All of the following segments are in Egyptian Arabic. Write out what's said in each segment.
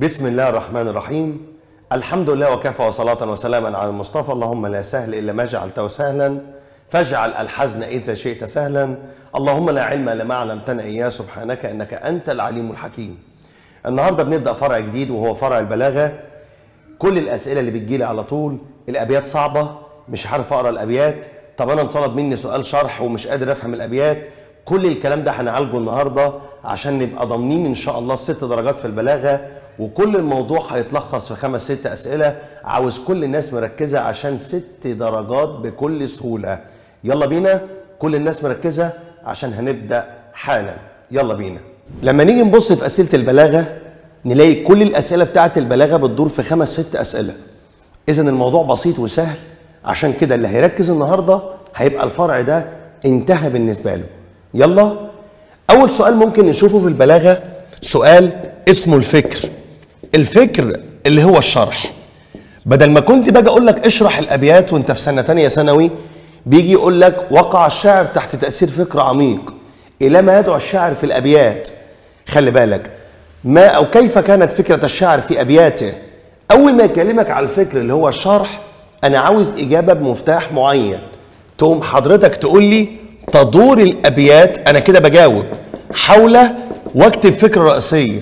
بسم الله الرحمن الرحيم الحمد لله وكفى وصلاة وسلاما على المصطفى اللهم لا سهل إلا ما جعلته سهلا فاجعل الحزن إذا شئت سهلا اللهم لا علم إلا ما علمتنا إياه سبحانك إنك أنت العليم الحكيم النهاردة بنبدأ فرع جديد وهو فرع البلاغة كل الأسئلة اللي بتجيلي على طول الأبيات صعبة مش عارف أقرأ الأبيات طب أنا انطلب مني سؤال شرح ومش قادر أفهم الأبيات كل الكلام ده هنعالجه النهارده عشان نبقى ضامنين ان شاء الله الست درجات في البلاغه وكل الموضوع هيتلخص في خمس ست اسئله عاوز كل الناس مركزه عشان ست درجات بكل سهوله يلا بينا كل الناس مركزه عشان هنبدا حالا يلا بينا لما نيجي نبص في اسئله البلاغه نلاقي كل الاسئله بتاعه البلاغه بتدور في خمس ست اسئله اذا الموضوع بسيط وسهل عشان كده اللي هيركز النهارده هيبقى الفرع ده انتهى بالنسبه له يلا اول سؤال ممكن نشوفه في البلاغه سؤال اسمه الفكر الفكر اللي هو الشرح بدل ما كنت باجي اقول لك اشرح الابيات وانت في سنه تانية ثانوي بيجي يقول لك وقع الشاعر تحت تاثير فكر عميق الى ما يدعو الشاعر في الابيات خلي بالك ما او كيف كانت فكره الشاعر في ابياته اول ما يكلمك على الفكر اللي هو الشرح انا عاوز اجابه بمفتاح معين تقوم حضرتك تقول لي تدور الابيات انا كده بجاوب حول واكتب فكره رئيسيه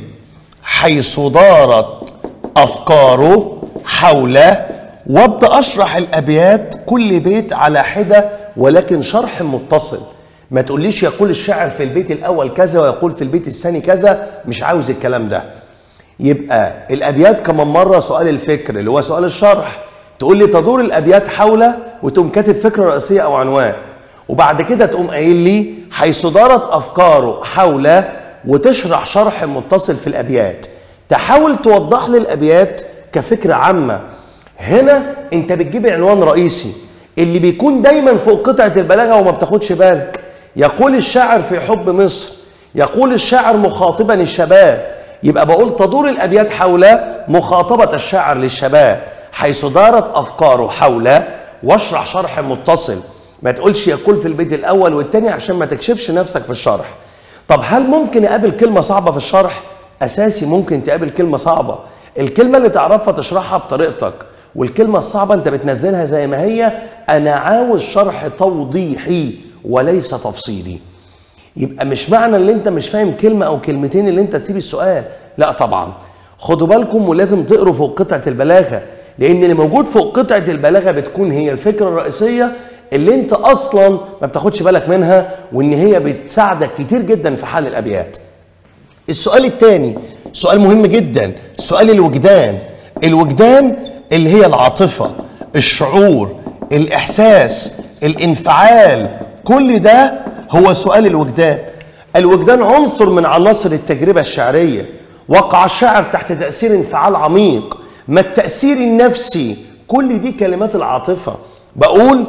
حيث دارت افكاره حول وابدا اشرح الابيات كل بيت على حده ولكن شرح متصل ما تقوليش يقول الشاعر في البيت الاول كذا ويقول في البيت الثاني كذا مش عاوز الكلام ده يبقى الابيات كمان مره سؤال الفكر اللي هو سؤال الشرح تقول لي تدور الابيات حول وتقوم كاتب فكره رئيسيه او عنوان وبعد كده تقوم قايل لي حيث دارت افكاره حول وتشرح شرح متصل في الابيات تحاول توضح لي الابيات كفكره عامه هنا انت بتجيب عنوان رئيسي اللي بيكون دايما فوق قطعه البلاغه وما بتاخدش بالك يقول الشاعر في حب مصر يقول الشاعر مخاطبا الشباب يبقى بقول تدور الابيات حول مخاطبه الشاعر للشباب حيث دارت افكاره حول واشرح شرح متصل ما تقولش يقول في البيت الاول والثاني عشان ما تكشفش نفسك في الشرح طب هل ممكن اقابل كلمه صعبه في الشرح اساسي ممكن تقابل كلمه صعبه الكلمه اللي تعرفها تشرحها بطريقتك والكلمه الصعبه انت بتنزلها زي ما هي انا عاوز شرح توضيحي وليس تفصيلي يبقى مش معنى ان انت مش فاهم كلمه او كلمتين اللي انت تسيب السؤال لا طبعا خدوا بالكم ولازم تقروا فوق قطعه البلاغه لان اللي موجود فوق قطعه البلاغه بتكون هي الفكره الرئيسيه اللي انت اصلا ما بتاخدش بالك منها وان هي بتساعدك كتير جدا في حل الابيات السؤال الثاني سؤال مهم جدا سؤال الوجدان الوجدان اللي هي العاطفه الشعور الاحساس الانفعال كل ده هو سؤال الوجدان الوجدان عنصر من عناصر التجربه الشعريه وقع الشاعر تحت تاثير انفعال عميق ما التاثير النفسي كل دي كلمات العاطفه بقول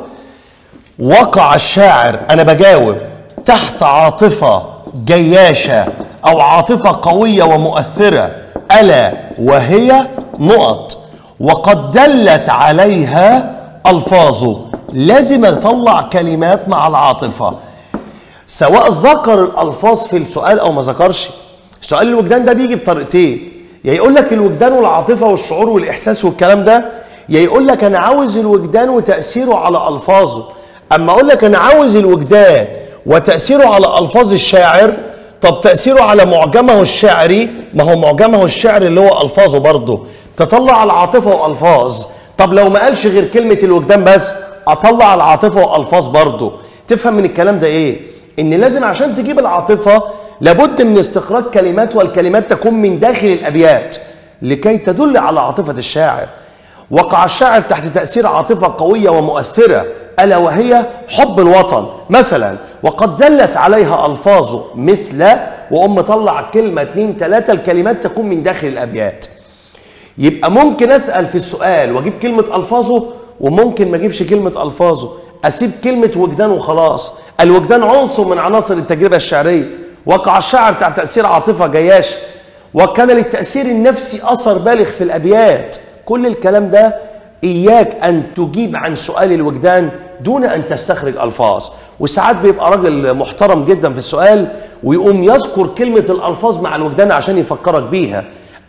وقع الشاعر انا بجاوب تحت عاطفه جياشه او عاطفه قويه ومؤثره الا وهي نقط وقد دلت عليها الفاظه لازم اطلع كلمات مع العاطفه سواء ذكر الالفاظ في السؤال او ما ذكرش سؤال الوجدان ده بيجي بطريقتين يا يقول لك الوجدان والعاطفه والشعور والاحساس والكلام ده يا يقول لك انا عاوز الوجدان وتاثيره على الفاظه اما اقول لك انا عاوز الوجدان وتاثيره على الفاظ الشاعر طب تاثيره على معجمه الشعري ما هو معجمه الشعر اللي هو الفاظه برضه تطلع العاطفه والفاظ طب لو ما قالش غير كلمه الوجدان بس اطلع العاطفه والفاظ برضه تفهم من الكلام ده ايه ان لازم عشان تجيب العاطفه لابد من استخراج كلمات والكلمات تكون من داخل الابيات لكي تدل على عاطفه الشاعر وقع الشاعر تحت تاثير عاطفه قويه ومؤثره الا وهي حب الوطن مثلا وقد دلت عليها الفاظه مثل وام مطلع كلمه اتنين تلاته الكلمات تكون من داخل الابيات يبقى ممكن اسال في السؤال واجيب كلمه الفاظه وممكن ما اجيبش كلمه الفاظه اسيب كلمه وجدان وخلاص الوجدان عنصر من عناصر التجربه الشعريه وقع الشاعر تحت تاثير عاطفه جياشه وكان للتاثير النفسي اثر بالغ في الابيات كل الكلام ده اياك ان تجيب عن سؤال الوجدان دون ان تستخرج الفاظ وساعات بيبقى راجل محترم جدا في السؤال ويقوم يذكر كلمه الالفاظ مع الوجدان عشان يفكرك بيها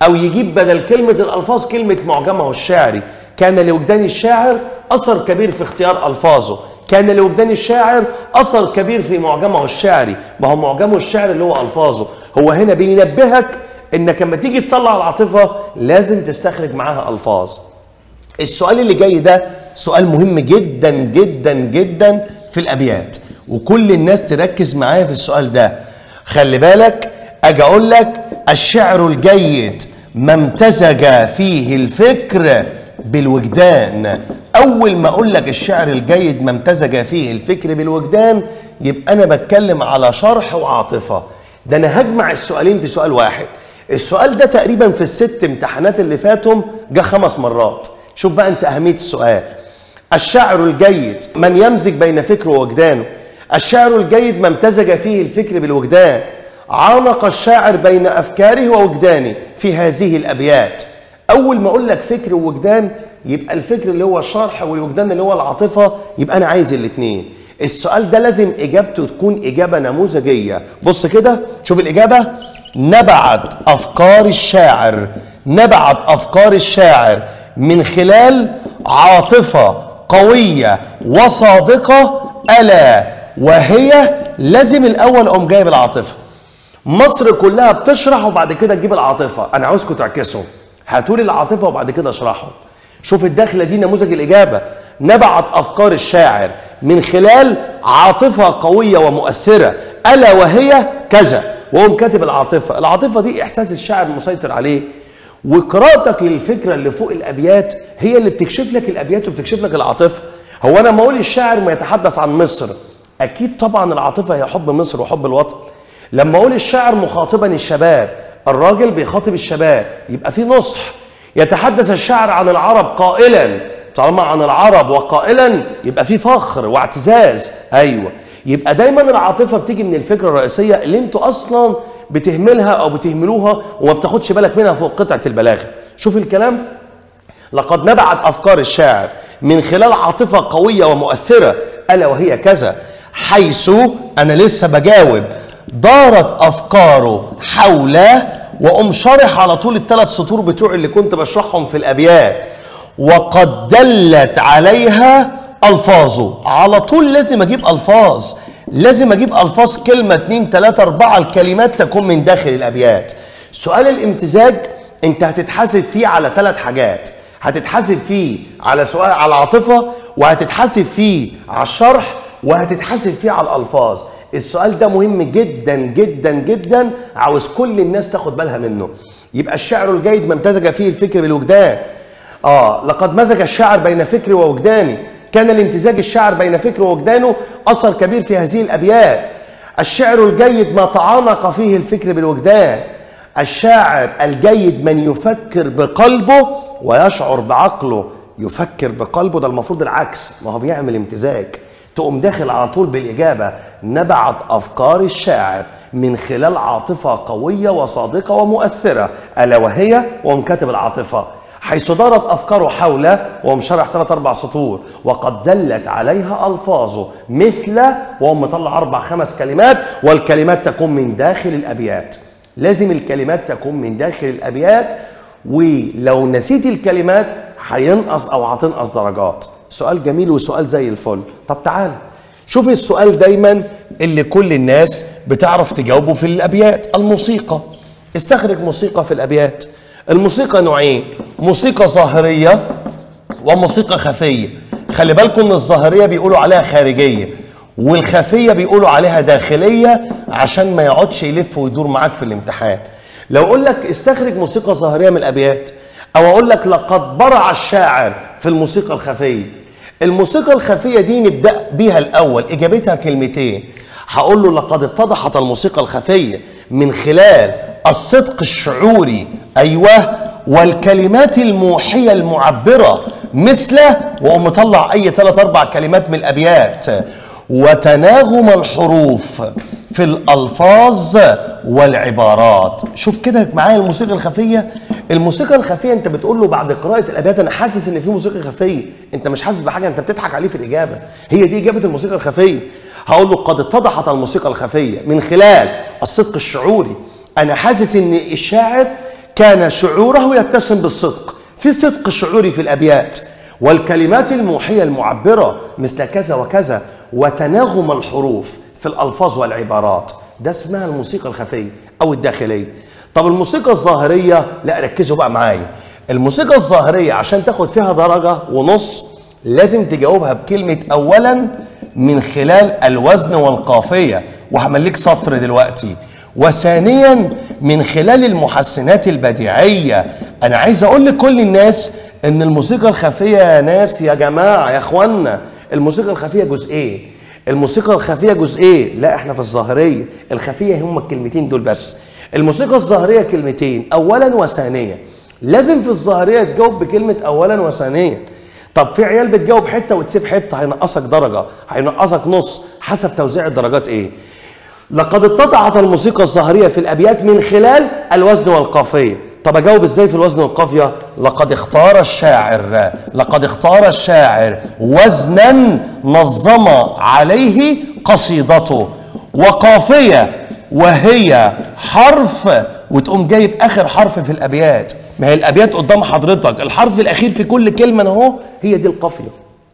او يجيب بدل كلمه الالفاظ كلمه معجمه الشعري كان لوجدان الشاعر اثر كبير في اختيار الفاظه كان لوجدان الشاعر اثر كبير في معجمه الشعري ما هو معجمه الشعر اللي هو الفاظه هو هنا بينبهك انك لما تيجي تطلع العاطفه لازم تستخرج معاها الفاظ السؤال اللي جاي ده سؤال مهم جدا جدا جدا في الابيات وكل الناس تركز معايا في السؤال ده خلي بالك اجي اقول لك الشعر الجيد ما امتزج فيه الفكر بالوجدان اول ما اقول لك الشعر الجيد ما امتزج فيه الفكر بالوجدان يبقى انا بتكلم على شرح وعاطفه ده انا هجمع السؤالين في سؤال واحد السؤال ده تقريبا في الست امتحانات اللي فاتهم جه خمس مرات شوف بقى انت اهميه السؤال الشاعر الجيد من يمزج بين فكره ووجدانه الشعر الجيد ما امتزج فيه الفكر بالوجدان عانق الشاعر بين افكاره ووجدانه في هذه الابيات اول ما اقول لك فكر ووجدان يبقى الفكر اللي هو الشرح والوجدان اللي هو العاطفه يبقى انا عايز الاثنين السؤال ده لازم اجابته تكون اجابه نموذجيه بص كده شوف الاجابه نبعت افكار الشاعر نبعت افكار الشاعر من خلال عاطفه قويه وصادقه الا وهي لازم الاول اقوم جايب العاطفه مصر كلها بتشرح وبعد كده تجيب العاطفه انا عاوزكم تعكسوا هاتوا لي العاطفه وبعد كده اشرحوا شوف الداخله دي نموذج الاجابه نبعت افكار الشاعر من خلال عاطفه قويه ومؤثره الا وهي كذا وقوم كاتب العاطفه العاطفه دي احساس الشاعر مسيطر عليه وقراءتك للفكره اللي فوق الابيات هي اللي بتكشف لك الابيات وبتكشف لك العاطفه هو انا ما اقول الشاعر ما يتحدث عن مصر اكيد طبعا العاطفه هي حب مصر وحب الوطن لما اقول الشاعر مخاطبا الشباب الراجل بيخاطب الشباب يبقى في نصح يتحدث الشاعر عن العرب قائلا طالما عن العرب وقائلا يبقى في فخر واعتزاز ايوه يبقى دايما العاطفه بتيجي من الفكره الرئيسيه اللي انتوا اصلا بتهملها او بتهملوها وما بتاخدش بالك منها فوق قطعه البلاغه شوف الكلام لقد نبعت افكار الشاعر من خلال عاطفه قويه ومؤثره الا وهي كذا حيث انا لسه بجاوب دارت افكاره حول واقوم شارح على طول الثلاث سطور بتوع اللي كنت بشرحهم في الابيات وقد دلت عليها الفاظه على طول لازم اجيب الفاظ لازم اجيب الفاظ كلمه اتنين تلاته اربعه الكلمات تكون من داخل الابيات سؤال الامتزاج انت هتتحاسب فيه على ثلاث حاجات هتتحاسب فيه على سؤال على العاطفه وهتتحاسب فيه على الشرح وهتتحاسب فيه على الالفاظ السؤال ده مهم جدا جدا جدا عاوز كل الناس تاخد بالها منه يبقى الشعر الجيد ما امتزج فيه الفكر بالوجدان اه لقد مزج الشاعر بين فكري ووجداني كان لامتزاج الشاعر بين فكره ووجدانه اثر كبير في هذه الابيات الشعر الجيد ما تعانق فيه الفكر بالوجدان الشاعر الجيد من يفكر بقلبه ويشعر بعقله يفكر بقلبه ده المفروض العكس ما هو بيعمل امتزاج تقوم داخل على طول بالإجابة نبعت أفكار الشاعر من خلال عاطفة قوية وصادقة ومؤثرة ألا وهي وهم كاتب العاطفة حيث دارت أفكاره حوله وهم شرح ثلاث أربع سطور وقد دلت عليها ألفاظه مثل وهم مطلع أربع خمس كلمات والكلمات تكون من داخل الأبيات لازم الكلمات تكون من داخل الأبيات ولو نسيت الكلمات هينقص أو هتنقص درجات سؤال جميل وسؤال زي الفل طب تعال شوف السؤال دايما اللي كل الناس بتعرف تجاوبه في الابيات الموسيقى استخرج موسيقى في الابيات الموسيقى نوعين موسيقى ظاهريه وموسيقى خفيه خلي بالكم ان الظاهريه بيقولوا عليها خارجيه والخفيه بيقولوا عليها داخليه عشان ما يقعدش يلف ويدور معاك في الامتحان لو اقول لك استخرج موسيقى ظاهريه من الابيات او اقول لك لقد برع الشاعر في الموسيقى الخفيه الموسيقى الخفيه دي نبدا بيها الاول اجابتها كلمتين هقول له لقد اتضحت الموسيقى الخفيه من خلال الصدق الشعوري ايوه والكلمات الموحيه المعبره مثل واقوم مطلع اي ثلاث اربع كلمات من الابيات وتناغم الحروف في الالفاظ والعبارات شوف كده معايا الموسيقى الخفيه الموسيقى الخفيه انت بتقول له بعد قراءه الابيات انا حاسس ان في موسيقى خفيه انت مش حاسس بحاجه انت بتضحك عليه في الاجابه هي دي اجابه الموسيقى الخفيه هقول له قد اتضحت الموسيقى الخفيه من خلال الصدق الشعوري انا حاسس ان الشاعر كان شعوره يتسم بالصدق في صدق شعوري في الابيات والكلمات الموحيه المعبره مثل كذا وكذا وتناغم الحروف في الالفاظ والعبارات ده اسمها الموسيقى الخفيه او الداخليه طب الموسيقى الظاهريه لا ركزوا بقى معايا الموسيقى الظاهريه عشان تاخد فيها درجه ونص لازم تجاوبها بكلمه اولا من خلال الوزن والقافيه وهمليك سطر دلوقتي وثانيا من خلال المحسنات البديعيه انا عايز اقول لكل الناس ان الموسيقى الخفيه يا ناس يا جماعه يا اخوانا الموسيقى الخفيه جزئين الموسيقى الخفيه جزئين لا احنا في الظاهريه الخفيه هم الكلمتين دول بس الموسيقى الظاهريه كلمتين اولا وثانيا لازم في الظاهريه تجاوب بكلمه اولا وثانيا طب في عيال بتجاوب حته وتسيب حته هينقصك درجه هينقصك نص حسب توزيع الدرجات ايه لقد اتضعت الموسيقى الظاهريه في الابيات من خلال الوزن والقافيه طب اجاوب ازاي في الوزن والقافيه لقد اختار الشاعر لقد اختار الشاعر وزنا نظم عليه قصيدته وقافيه وهي حرف وتقوم جايب اخر حرف في الابيات ما هي الابيات قدام حضرتك الحرف الاخير في كل كلمه اهو هي دي القافيه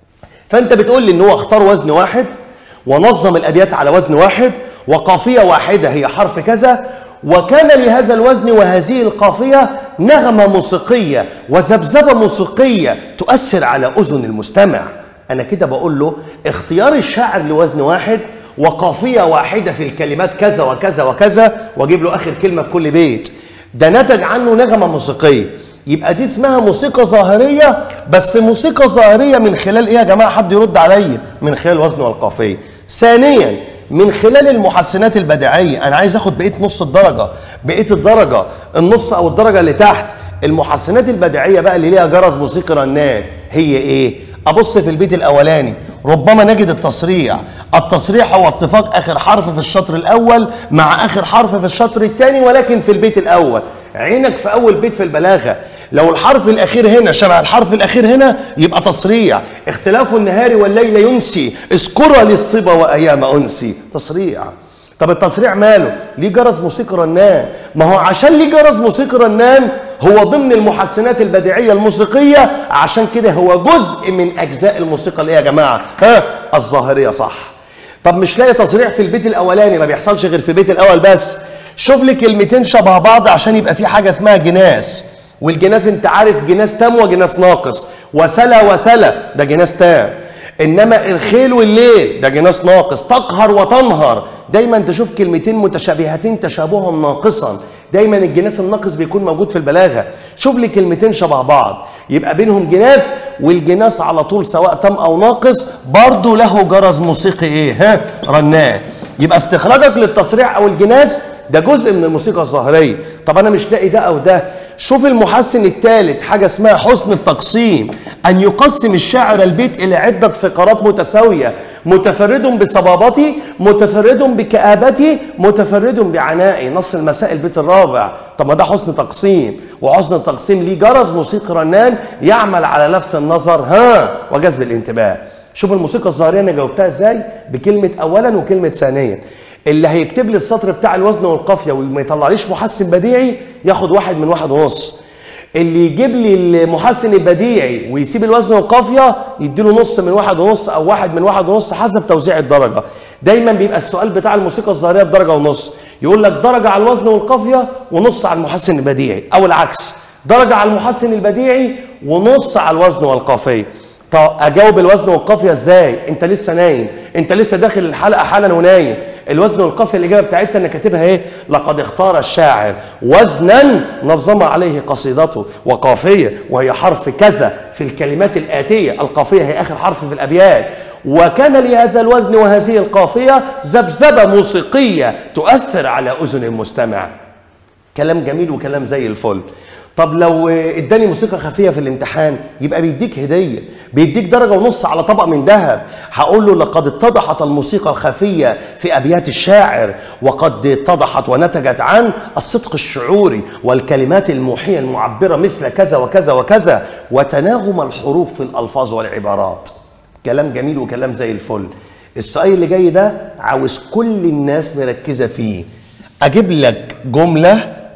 فانت بتقول لي ان هو اختار وزن واحد ونظم الابيات على وزن واحد وقافيه واحده هي حرف كذا وكان لهذا الوزن وهذه القافيه نغمه موسيقيه وذبذبه موسيقيه تؤثر على اذن المستمع انا كده بقول له اختيار الشاعر لوزن واحد وقافيه واحده في الكلمات كذا وكذا وكذا واجيب له اخر كلمه في كل بيت ده نتج عنه نغمه موسيقيه يبقى دي اسمها موسيقى ظاهريه بس موسيقى ظاهريه من خلال ايه يا جماعه حد يرد عليا من خلال الوزن والقافيه ثانيا من خلال المحسنات البديعيه انا عايز اخد بقيه نص الدرجه بقيه الدرجه النص او الدرجه اللي تحت المحسنات البديعيه بقى اللي ليها جرس موسيقي رنان هي ايه ابص في البيت الاولاني ربما نجد التصريع التصريع هو اتفاق اخر حرف في الشطر الاول مع اخر حرف في الشطر الثاني ولكن في البيت الاول عينك في اول بيت في البلاغه لو الحرف الاخير هنا شبه الحرف الاخير هنا يبقى تصريع اختلاف النهار والليل ينسي اذكر للصبا وايام انسي تصريع طب التصريع ماله ليه جرس موسيقي رنان ما هو عشان ليه جرس موسيقي رنان هو ضمن المحسنات البديعيه الموسيقيه عشان كده هو جزء من اجزاء الموسيقى اللي يا جماعه ها الظاهريه صح طب مش لاقي تصريع في البيت الاولاني ما بيحصلش غير في البيت الاول بس شوف لي كلمتين شبه بعض عشان يبقى في حاجه اسمها جناس والجناس انت عارف جناس تام وجناس ناقص وسلا وسلا ده جناس تام انما الخيل والليل ده جناس ناقص تقهر وتنهر دايما تشوف كلمتين متشابهتين تشابها ناقصا دايما الجناس الناقص بيكون موجود في البلاغه شوف لي كلمتين شبه بعض يبقى بينهم جناس والجناس على طول سواء تام او ناقص برضه له جرس موسيقي ايه ها رنان يبقى استخراجك للتصريع او الجناس ده جزء من الموسيقى الظاهريه طب انا مش لاقي ده او ده شوف المحسن الثالث حاجة اسمها حسن التقسيم أن يقسم الشاعر البيت إلى عدة فقرات متساوية متفرد بصبابتي متفرد بكآبتي متفرد بعنائي نص المساء البيت الرابع طب ما ده حسن تقسيم وحسن التقسيم ليه جرس موسيقي رنان يعمل على لفت النظر ها وجذب الانتباه شوف الموسيقى الظاهريه انا جاوبتها ازاي بكلمه اولا وكلمه ثانيا اللي هيكتب لي السطر بتاع الوزن والقافيه وما يطلعليش محسن بديعي ياخد واحد من واحد ونص اللي يجيب لي المحسن البديعي ويسيب الوزن والقافيه يديله نص من واحد ونص او واحد من واحد ونص حسب توزيع الدرجه دايما بيبقى السؤال بتاع الموسيقى الظاهريه بدرجه ونص يقول لك درجه على الوزن والقافيه ونص على المحسن البديعي او العكس درجه على المحسن البديعي ونص على الوزن والقافيه طب اجاوب الوزن والقافيه ازاي انت لسه نايم انت لسه داخل الحلقه حالا ونايم الوزن والقافيه الاجابه بتاعتها انا كاتبها ايه لقد اختار الشاعر وزنا نظم عليه قصيدته وقافيه وهي حرف كذا في الكلمات الاتيه القافيه هي اخر حرف في الابيات وكان لهذا الوزن وهذه القافيه ذبذبه موسيقيه تؤثر على اذن المستمع كلام جميل وكلام زي الفل طب لو اداني موسيقى خفيه في الامتحان يبقى بيديك هديه بيديك درجه ونص على طبق من ذهب هقول له لقد اتضحت الموسيقى الخفيه في ابيات الشاعر وقد اتضحت ونتجت عن الصدق الشعوري والكلمات الموحيه المعبره مثل كذا وكذا وكذا وتناغم الحروف في الالفاظ والعبارات كلام جميل وكلام زي الفل السؤال اللي جاي ده عاوز كل الناس مركزه فيه اجيب لك جمله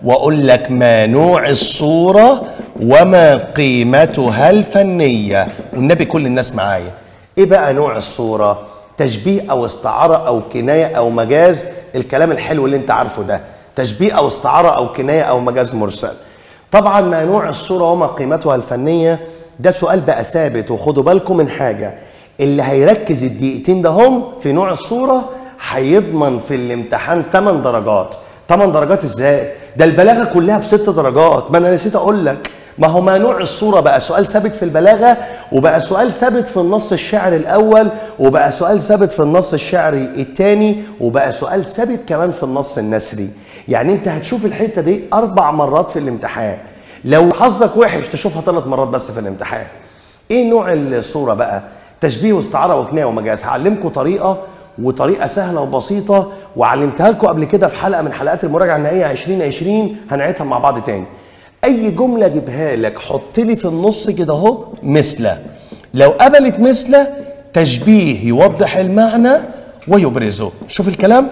واقول لك ما نوع الصوره وما قيمتها الفنيه والنبي كل الناس معايا ايه بقى نوع الصوره تشبيه او استعاره او كنايه او مجاز الكلام الحلو اللي انت عارفه ده تشبيه او استعاره او كنايه او مجاز مرسل طبعا ما نوع الصوره وما قيمتها الفنيه ده سؤال بقى ثابت وخدوا بالكم من حاجه اللي هيركز الدقيقتين ده هم في نوع الصوره هيضمن في الامتحان 8 درجات 8 درجات ازاي ده البلاغه كلها بست درجات ما انا نسيت اقول لك ما هو ما نوع الصوره بقى سؤال ثابت في البلاغه وبقى سؤال ثابت في النص الشعري الاول وبقى سؤال ثابت في النص الشعري الثاني وبقى سؤال ثابت كمان في النص النثري يعني انت هتشوف الحته دي اربع مرات في الامتحان لو حظك وحش تشوفها ثلاث مرات بس في الامتحان ايه نوع الصوره بقى تشبيه واستعاره وكنايه ومجاز هعلمكم طريقه وطريقه سهله وبسيطه وعلمتها لكم قبل كده في حلقه من حلقات المراجعه النهائيه 2020 هنعيدها مع بعض تاني اي جمله اجيبها لك حط لي في النص كده اهو مثله لو قبلت مثله تشبيه يوضح المعنى ويبرزه شوف الكلام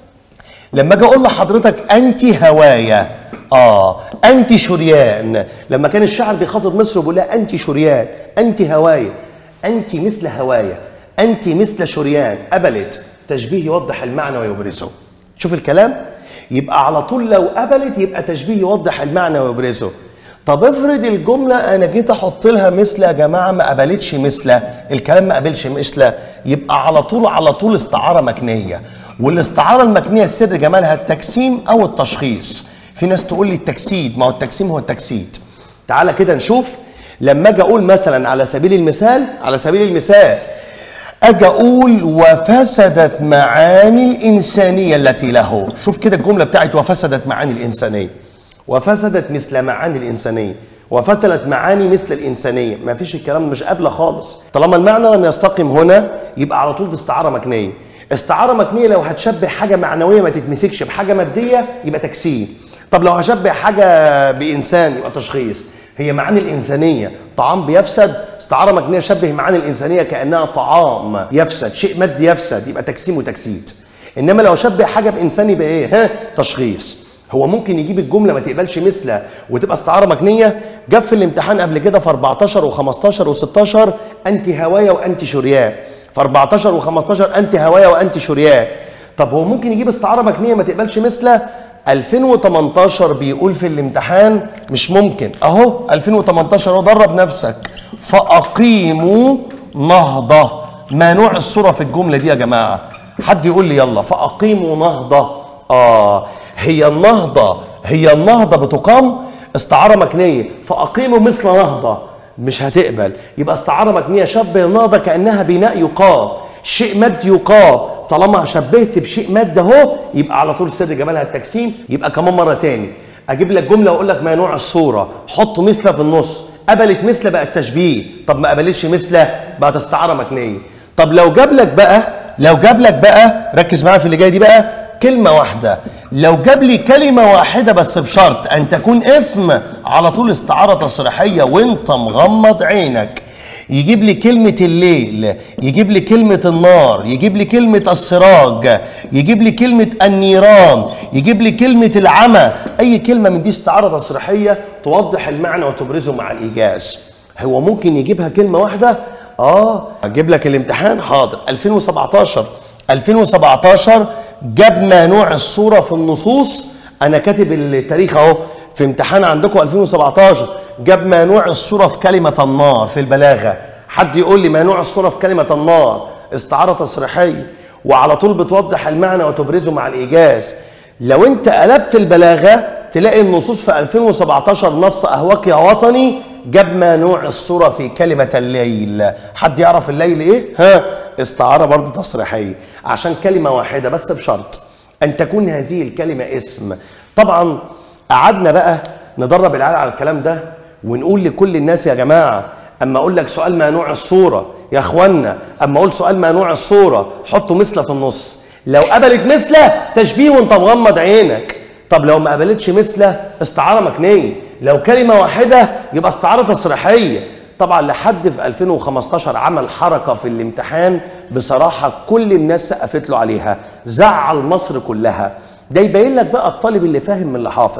لما اجي اقول لحضرتك انت هوايا اه انت شريان لما كان الشاعر بيخاطب مصر وبيقول لها انت شريان انت هوايا انت مثل هوايا انت مثل شريان قبلت تشبيه يوضح المعنى ويبرزه شوف الكلام يبقى على طول لو قبلت يبقى تشبيه يوضح المعنى ويبرزه طب افرض الجملة أنا جيت أحط لها مثل يا جماعة ما قبلتش مثل الكلام ما قبلش مثل يبقى على طول على طول استعارة مكنية والاستعارة المكنية سر جمالها التجسيم أو التشخيص في ناس تقول لي التجسيد ما هو التجسيم هو التجسيد تعالى كده نشوف لما اجي اقول مثلا على سبيل المثال على سبيل المثال اجي اقول وفسدت معاني الانسانيه التي له شوف كده الجمله بتاعت وفسدت معاني الانسانيه وفسدت مثل معاني الانسانيه وفسدت معاني مثل الانسانيه ما فيش الكلام مش قابله خالص طالما المعنى لم يستقم هنا يبقى على طول دي استعاره مكنيه استعاره مكنيه لو هتشبه حاجه معنويه ما تتمسكش بحاجه ماديه يبقى تجسيم طب لو هشبه حاجه بانسان يبقى تشخيص هي معاني الانسانيه طعام بيفسد استعاره مكنيه شبه معاني الانسانيه كانها طعام يفسد شيء مادي يفسد يبقى تجسيم وتجسيد انما لو شبه حاجه بانسان يبقى ايه ها تشخيص هو ممكن يجيب الجمله ما تقبلش مثله وتبقى استعاره مكنيه جاب في الامتحان قبل كده في 14 و15 و16 انت هوايا وانت شريان في 14 و15 انت هوايا وانت شريان طب هو ممكن يجيب استعاره مكنيه ما تقبلش مثله 2018 بيقول في الامتحان مش ممكن اهو 2018 اهو درب نفسك فاقيموا نهضه ما نوع الصوره في الجمله دي يا جماعه حد يقول لي يلا فاقيموا نهضه اه هي النهضه هي النهضه بتقام استعاره مكنيه فاقيموا مثل نهضه مش هتقبل يبقى استعاره مكنيه شبه النهضه كانها بناء يقام شيء مادي يقام طالما شبهت بشيء مادي اهو يبقى على طول سر جمالها التجسيم يبقى كمان مره تاني اجيب لك جمله واقول لك ما نوع الصوره حط مثله في النص قبلت مثله بقت تشبيه طب ما قبلتش مثله بقت استعاره مكنيه طب لو جاب لك بقى لو جاب لك بقى ركز معايا في اللي جاي دي بقى كلمه واحده لو جاب لي كلمه واحده بس بشرط ان تكون اسم على طول استعاره تصريحيه وانت مغمض عينك يجيب لي كلمة الليل يجيب لي كلمة النار يجيب لي كلمة السراج يجيب لي كلمة النيران يجيب لي كلمة العمى أي كلمة من دي استعارة تصريحية توضح المعنى وتبرزه مع الإيجاز هو ممكن يجيبها كلمة واحدة آه أجيب لك الامتحان حاضر 2017 2017 جاب ما نوع الصورة في النصوص أنا كاتب التاريخ أهو في امتحان عندكم 2017 جاب ما نوع الصورة في كلمة النار في البلاغة حد يقول لي ما نوع الصورة في كلمة النار استعارة تصريحية وعلى طول بتوضح المعنى وتبرزه مع الإيجاز لو انت قلبت البلاغة تلاقي النصوص في 2017 نص أهواك يا وطني جاب ما نوع الصورة في كلمة الليل حد يعرف الليل ايه؟ ها استعارة برضه تصريحية عشان كلمة واحدة بس بشرط أن تكون هذه الكلمة اسم طبعا قعدنا بقى ندرب العيال على الكلام ده ونقول لكل الناس يا جماعه اما اقول لك سؤال ما نوع الصوره يا اخوانا اما اقول سؤال ما نوع الصوره حطوا مثله في النص لو قبلت مثله تشبيه وانت مغمض عينك طب لو ما قبلتش مثله استعاره مكنيه لو كلمه واحده يبقى استعاره تصريحيه طبعا لحد في 2015 عمل حركه في الامتحان بصراحه كل الناس سقفت له عليها زعل مصر كلها ده يبين لك بقى الطالب اللي فاهم من اللي حافظ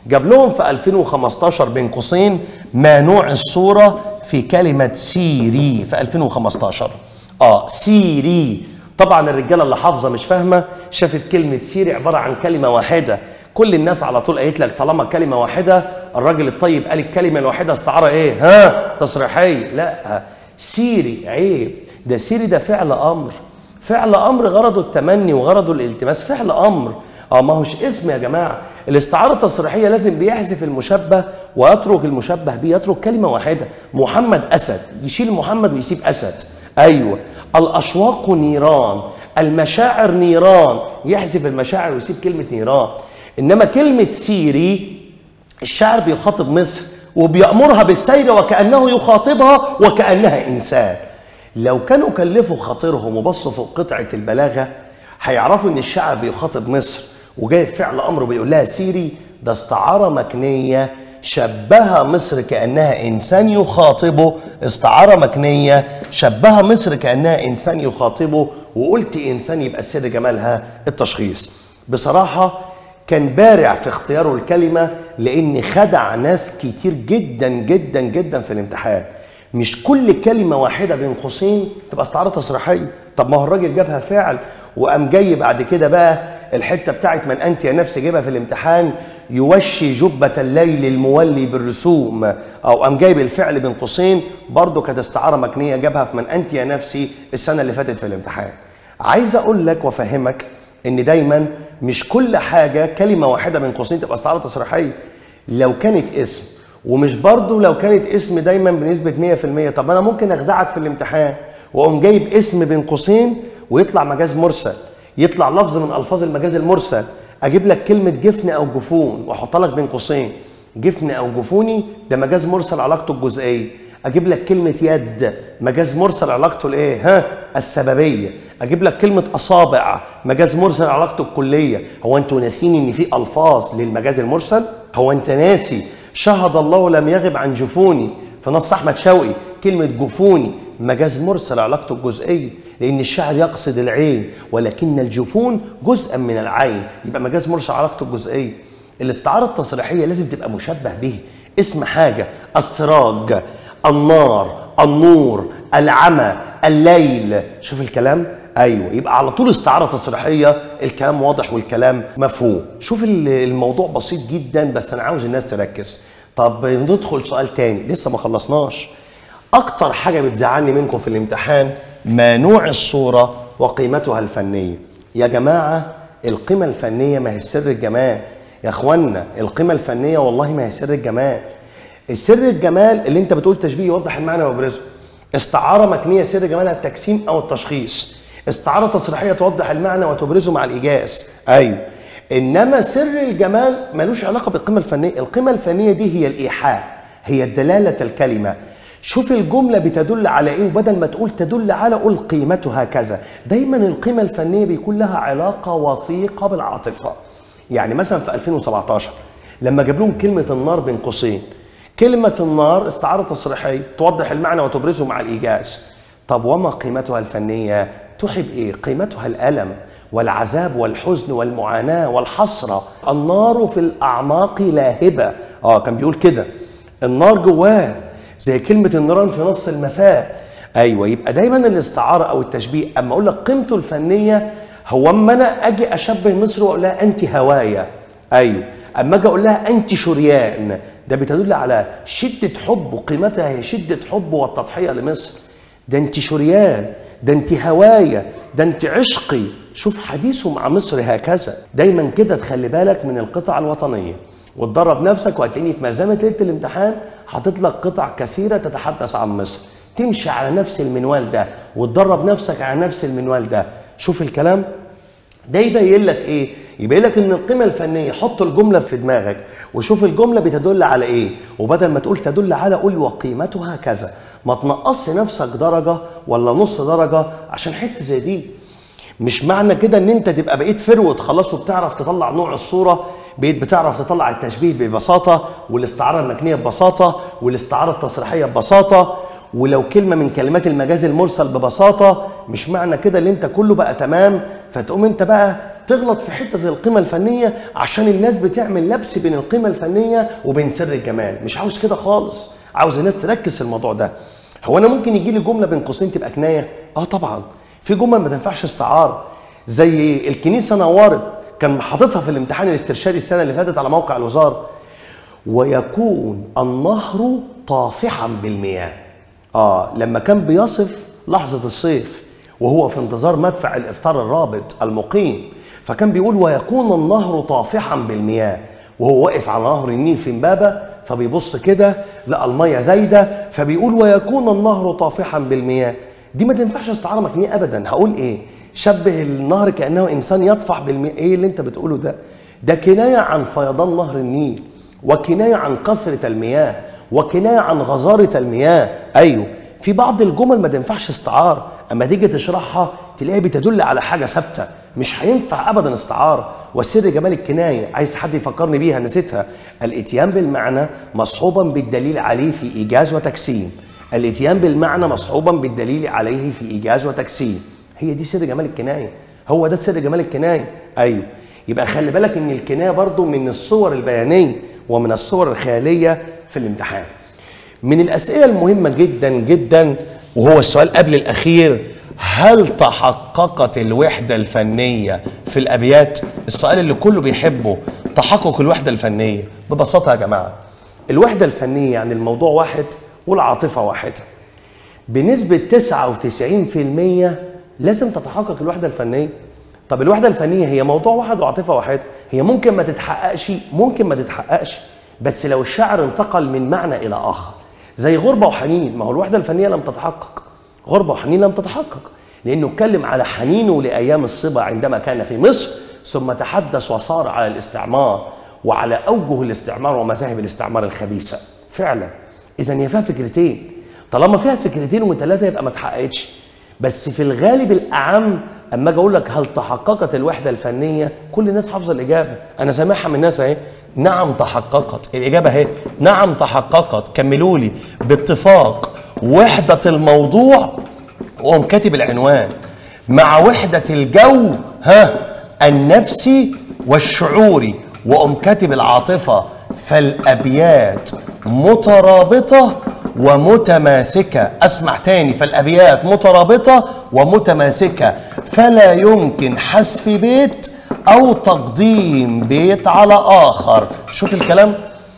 جاب لهم في 2015 بين قوسين ما نوع الصورة في كلمة سيري في 2015 اه سيري طبعا الرجالة اللي حافظة مش فاهمة شافت كلمة سيري عبارة عن كلمة واحدة كل الناس على طول قالت لك طالما كلمة واحدة الراجل الطيب قال الكلمة الواحدة استعارة ايه ها تصريحية لا سيري عيب ده سيري ده فعل أمر فعل امر غرضه التمني وغرضه الالتماس فعل امر اه ما هوش اسم يا جماعه الاستعاره التصريحيه لازم بيحذف المشبه ويترك المشبه به يترك كلمه واحده محمد اسد يشيل محمد ويسيب اسد ايوه الاشواق نيران المشاعر نيران يحذف المشاعر ويسيب كلمه نيران انما كلمه سيري الشاعر بيخاطب مصر وبيأمرها بالسير وكأنه يخاطبها وكأنها إنسان لو كانوا كلفوا خاطرهم وبصوا في قطعة البلاغة هيعرفوا إن الشاعر بيخاطب مصر وجايب فعل أمر بيقول لها سيري ده استعارة مكنية شبه مصر كأنها إنسان يخاطبه استعارة مكنية شبه مصر كأنها إنسان يخاطبه وقلت إنسان يبقى سر جمالها التشخيص بصراحة كان بارع في اختياره الكلمة لأن خدع ناس كتير جدا جدا جدا في الامتحان مش كل كلمة واحدة بين قوسين تبقى استعارة تصريحية طب ما هو الراجل جابها فعل وقام جاي بعد كده بقى الحتة بتاعت من أنت يا نفسي جايبها في الامتحان يوشي جبة الليل المولي بالرسوم أو قام جايب الفعل بين قوسين برضه كانت استعارة مكنية جابها في من أنت يا نفسي السنة اللي فاتت في الامتحان عايز أقول لك وأفهمك إن دايما مش كل حاجة كلمة واحدة بين قوسين تبقى استعارة تصريحية لو كانت اسم ومش برضه لو كانت اسم دايما بنسبة 100% طب أنا ممكن أخدعك في الامتحان وأقوم جايب اسم بين قوسين ويطلع مجاز مرسل يطلع لفظ من ألفاظ المجاز المرسل أجيب لك كلمة جفن أو جفون وأحط لك بين قوسين جفن أو جفوني ده مجاز مرسل علاقته الجزئية أجيب لك كلمة يد مجاز مرسل علاقته الإيه؟ ها؟ السببية أجيب لك كلمة أصابع مجاز مرسل علاقته الكلية هو أنتوا ناسين إن في ألفاظ للمجاز المرسل؟ هو أنت ناسي شهد الله لم يغب عن جفوني في نص احمد شوقي كلمه جفوني مجاز مرسل علاقته الجزئيه لان الشاعر يقصد العين ولكن الجفون جزءا من العين يبقى مجاز مرسل علاقته الجزئيه الاستعاره التصريحيه لازم تبقى مشبه به اسم حاجه السراج النار النور العمى الليل شوف الكلام ايوه يبقى على طول استعاره تصريحيه الكلام واضح والكلام مفهوم شوف الموضوع بسيط جدا بس انا عاوز الناس تركز طب ندخل سؤال تاني لسه ما خلصناش اكتر حاجه بتزعلني منكم في الامتحان ما نوع الصوره وقيمتها الفنيه يا جماعه القيمه الفنيه ما هي سر الجمال يا اخوانا القيمه الفنيه والله ما هي سر الجمال السر الجمال اللي انت بتقول تشبيه يوضح المعنى ويبرزه استعاره مكنيه سر جمالها التجسيم او التشخيص استعاره تصريحيه توضح المعنى وتبرزه مع الايجاز ايوه انما سر الجمال ملوش علاقه بالقيمه الفنيه القيمه الفنيه دي هي الايحاء هي دلاله الكلمه شوف الجمله بتدل على ايه وبدل ما تقول تدل على قول قيمتها كذا دايما القيمه الفنيه بيكون لها علاقه وثيقه بالعاطفه يعني مثلا في 2017 لما جاب لهم كلمه النار بين قوسين كلمه النار استعاره تصريحيه توضح المعنى وتبرزه مع الايجاز طب وما قيمتها الفنيه تحب ايه قيمتها الالم والعذاب والحزن والمعاناه والحسره النار في الاعماق لاهبه اه كان بيقول كده النار جواه زي كلمه النيران في نص المساء ايوه يبقى دايما الاستعاره او التشبيه اما اقول لك قيمته الفنيه هو اما انا اجي اشبه مصر واقول لها انت هوايا ايوه اما اجي اقول لها انت شريان ده بتدل على شده حب وقيمتها هي شده حب والتضحيه لمصر ده انت شريان ده انت هوايا ده انت عشقي شوف حديثه مع مصر هكذا دايما كده تخلي بالك من القطع الوطنيه وتدرب نفسك وهتلاقيني في ملزمه ليله الامتحان حاطط لك قطع كثيره تتحدث عن مصر تمشي على نفس المنوال ده وتدرب نفسك على نفس المنوال ده شوف الكلام ده يبين لك ايه يبين لك ان القيمه الفنيه حط الجمله في دماغك وشوف الجمله بتدل على ايه وبدل ما تقول تدل على قول وقيمتها كذا ما تنقصش نفسك درجه ولا نص درجه عشان حته زي دي مش معنى كده ان انت تبقى بقيت فروت خلاص وبتعرف تطلع نوع الصوره بقيت بتعرف تطلع التشبيه ببساطه والاستعاره المكنيه ببساطه والاستعاره التصريحيه ببساطه ولو كلمه من كلمات المجاز المرسل ببساطه مش معنى كده ان انت كله بقى تمام فتقوم انت بقى تغلط في حته زي القيمه الفنيه عشان الناس بتعمل لبس بين القيمه الفنيه وبين سر الجمال مش عاوز كده خالص عاوز الناس تركز في الموضوع ده هو انا ممكن يجي لي جمله بين قوسين تبقى كنايه اه طبعا في جمل ما تنفعش استعاره زي الكنيسه نورت كان حاططها في الامتحان الاسترشادي السنه اللي فاتت على موقع الوزاره ويكون النهر طافحا بالمياه اه لما كان بيصف لحظه الصيف وهو في انتظار مدفع الافطار الرابط المقيم فكان بيقول ويكون النهر طافحا بالمياه وهو واقف على نهر النيل في امبابه فبيبص كده لقى الميه زايده فبيقول ويكون النهر طافحا بالمياه دي ما تنفعش استعاره مكنيه ابدا هقول ايه شبه النهر كانه انسان يطفح بالمياه ايه اللي انت بتقوله ده ده كنايه عن فيضان نهر النيل وكنايه عن كثره المياه وكنايه عن غزاره المياه ايوه في بعض الجمل ما تنفعش استعاره اما تيجي تشرحها تلاقيها بتدل على حاجه ثابته مش هينفع ابدا استعاره وسر جمال الكنايه عايز حد يفكرني بيها نسيتها الاتيان بالمعنى مصحوبا بالدليل عليه في ايجاز وتجسيم الاتيان بالمعنى مصحوبا بالدليل عليه في ايجاز وتجسيم هي دي سر جمال الكنايه هو ده سر جمال الكنايه ايوه يبقى خلي بالك ان الكنايه برضو من الصور البيانيه ومن الصور الخياليه في الامتحان من الاسئله المهمه جدا جدا وهو السؤال قبل الاخير هل تحققت الوحده الفنيه في الابيات السؤال اللي كله بيحبه تحقق الوحده الفنيه ببساطه يا جماعه الوحده الفنيه يعني الموضوع واحد والعاطفه واحده بنسبه 99% لازم تتحقق الوحده الفنيه طب الوحده الفنيه هي موضوع واحد وعاطفه واحده هي ممكن ما تتحققش ممكن ما تتحققش بس لو الشاعر انتقل من معنى الى اخر زي غربه وحنين ما هو الوحده الفنيه لم تتحقق غربه وحنين لم تتحقق لانه اتكلم على حنينه لايام الصبا عندما كان في مصر ثم تحدث وصار على الاستعمار وعلى اوجه الاستعمار ومذاهب الاستعمار الخبيثه فعلا اذا هي فيها فكرتين طالما فيها فكرتين وثلاثه يبقى ما اتحققتش بس في الغالب الاعم اما اجي اقول لك هل تحققت الوحده الفنيه كل الناس حافظه الاجابه انا سامعها من الناس اهي نعم تحققت الاجابه اهي نعم تحققت كملوا لي باتفاق وحده الموضوع وقوم كاتب العنوان مع وحده الجو ها النفسي والشعوري وقوم كاتب العاطفه فالابيات مترابطه ومتماسكه اسمع تاني فالابيات مترابطه ومتماسكه فلا يمكن حذف بيت او تقديم بيت على اخر شوف الكلام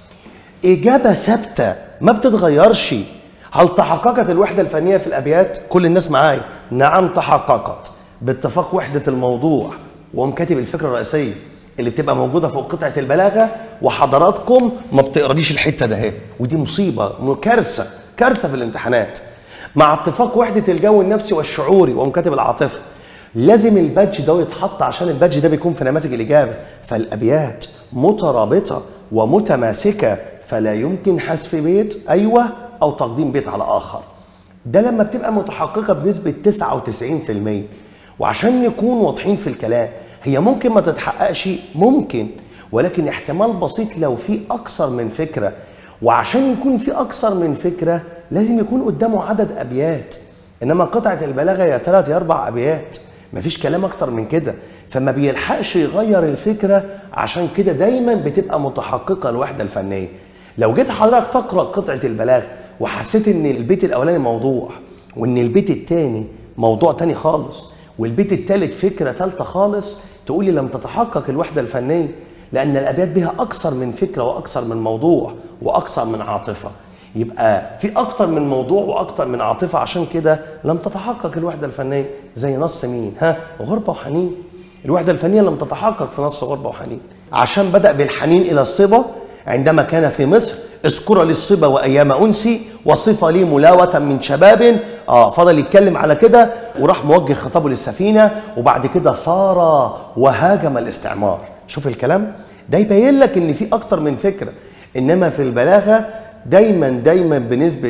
اجابه ثابته ما بتتغيرش هل تحققت الوحده الفنيه في الابيات كل الناس معايا نعم تحققت باتفاق وحده الموضوع وقوم كاتب الفكره الرئيسيه اللي بتبقى موجوده فوق قطعه البلاغه وحضراتكم ما بتقراليش الحته ده اهي ودي مصيبه كارثه كارثه في الامتحانات مع اتفاق وحده الجو النفسي والشعوري وقوم كاتب العاطفه لازم البادج ده يتحط عشان البادج ده بيكون في نماذج الاجابه فالابيات مترابطه ومتماسكه فلا يمكن حذف بيت ايوه او تقديم بيت على اخر ده لما بتبقى متحققه بنسبه 99% وعشان نكون واضحين في الكلام هي ممكن ما تتحققش ممكن ولكن احتمال بسيط لو في اكثر من فكره وعشان يكون في اكثر من فكره لازم يكون قدامه عدد ابيات انما قطعه البلاغه يا ثلاث يا اربع ابيات مفيش كلام اكتر من كده فما بيلحقش يغير الفكره عشان كده دايما بتبقى متحققه الوحده الفنيه لو جيت حضرتك تقرا قطعه البلاغه وحسيت ان البيت الاولاني موضوع وان البيت الثاني موضوع تاني خالص والبيت الثالث فكره ثالثه خالص تقولي لم تتحقق الوحده الفنيه لان الابيات بها اكثر من فكره واكثر من موضوع واكثر من عاطفه يبقى في اكتر من موضوع واكتر من عاطفه عشان كده لم تتحقق الوحده الفنيه زي نص مين ها غربه وحنين الوحده الفنيه لم تتحقق في نص غربه وحنين عشان بدا بالحنين الى الصبا عندما كان في مصر اذكر لي الصبا وايام انسي وصف لي ملاوه من شباب اه فضل يتكلم على كده وراح موجه خطابه للسفينه وبعد كده ثار وهاجم الاستعمار شوف الكلام ده يبين لك ان في اكتر من فكره انما في البلاغه دايما دايما بنسبه